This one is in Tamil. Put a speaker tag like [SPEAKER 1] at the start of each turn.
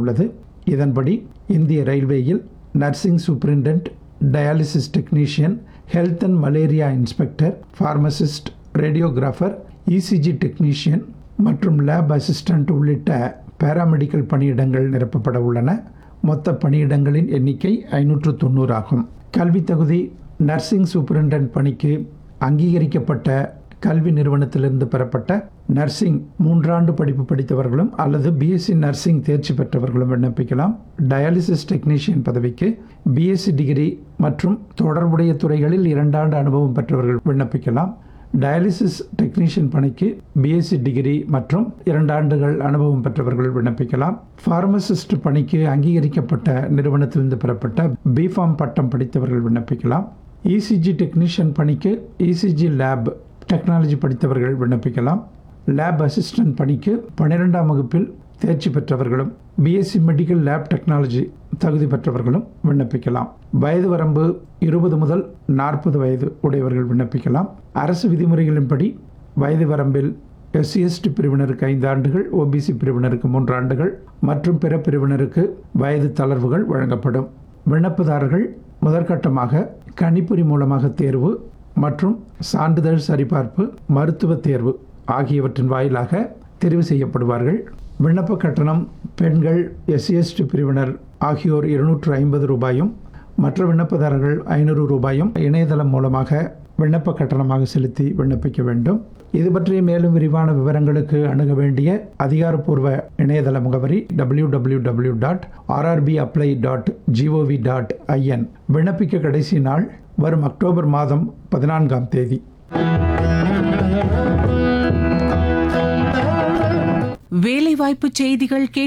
[SPEAKER 1] உள்ளது இதன்படி இந்திய ரயில்வேயில் nursing superintendent dialysis technician health and malaria inspector pharmacist radiographer ECG technician மற்றும் லேப் அசிஸ்டன்ட் உள்ளிட்ட பாராமெடிக்கல் பணியிடங்கள் நிரப்பப்பட உள்ளன மொத்த பணியிடங்களின் எண்ணிக்கை ஐநூற்று தொண்ணூறு ஆகும் கல்வி தகுதி நர்சிங் சூப்பரிண்டென்ட் பணிக்கு அங்கீகரிக்கப்பட்ட கல்வி நிறுவனத்திலிருந்து பெறப்பட்ட நர்சிங் மூன்றாண்டு படிப்பு படித்தவர்களும் அல்லது பிஎஸ்சி நர்சிங் தேர்ச்சி பெற்றவர்களும் விண்ணப்பிக்கலாம் டயாலிசிஸ் டெக்னீஷியன் பதவிக்கு பிஎஸ்சி டிகிரி மற்றும் தொடர்புடைய துறைகளில் இரண்டாண்டு அனுபவம் பெற்றவர்கள் விண்ணப்பிக்கலாம் டயாலிசிஸ் டெக்னீஷியன் பணிக்கு பிஎஸ்சி டிகிரி மற்றும் இரண்டு ஆண்டுகள் அனுபவம் பெற்றவர்கள் விண்ணப்பிக்கலாம் ஃபார்மசிஸ்ட் பணிக்கு அங்கீகரிக்கப்பட்ட நிறுவனத்திலிருந்து பெறப்பட்ட பிஃபார்ம் பட்டம் படித்தவர்கள் விண்ணப்பிக்கலாம் இசிஜி டெக்னீஷியன் பணிக்கு இசிஜி லேப் டெக்னாலஜி படித்தவர்கள் விண்ணப்பிக்கலாம் லேப் அசிஸ்டன்ட் பணிக்கு பன்னிரெண்டாம் வகுப்பில் தேர்ச்சி பெற்றவர்களும் பிஎஸ்சி மெடிக்கல் லேப் டெக்னாலஜி தகுதி பெற்றவர்களும் விண்ணப்பிக்கலாம் வயது வரம்பு இருபது முதல் நாற்பது வயது உடையவர்கள் விண்ணப்பிக்கலாம் அரசு விதிமுறைகளின்படி வயது வரம்பில் எஸ்சி எஸ்டி பிரிவினருக்கு ஐந்து ஆண்டுகள் ஓபிசி பிரிவினருக்கு மூன்று ஆண்டுகள் மற்றும் பிற பிரிவினருக்கு வயது தளர்வுகள் வழங்கப்படும் விண்ணப்பதாரர்கள் முதற்கட்டமாக கணிப்பொறி மூலமாக தேர்வு மற்றும் சான்றிதழ் சரிபார்ப்பு மருத்துவ தேர்வு ஆகியவற்றின் வாயிலாக தெரிவு செய்யப்படுவார்கள் விண்ணப்ப கட்டணம் பெண்கள் எஸ்சிஎஸ்டி பிரிவினர் ஆகியோர் இருநூற்று ஐம்பது ரூபாயும் மற்ற விண்ணப்பதாரர்கள் ஐநூறு ரூபாயும் இணையதளம் மூலமாக விண்ணப்ப கட்டணமாக செலுத்தி விண்ணப்பிக்க வேண்டும் இது பற்றிய மேலும் விரிவான விவரங்களுக்கு அணுக வேண்டிய அதிகாரப்பூர்வ இணையதள முகவரி W W W dot RRB apply dot GOV dot IN விண்ணப்பிக்க கடைசி நாள் வரும் அக்டோபர் மாதம் பதினான்காம் தேதி
[SPEAKER 2] வேலைவாய்ப்பு செய்திகள் கேட்டு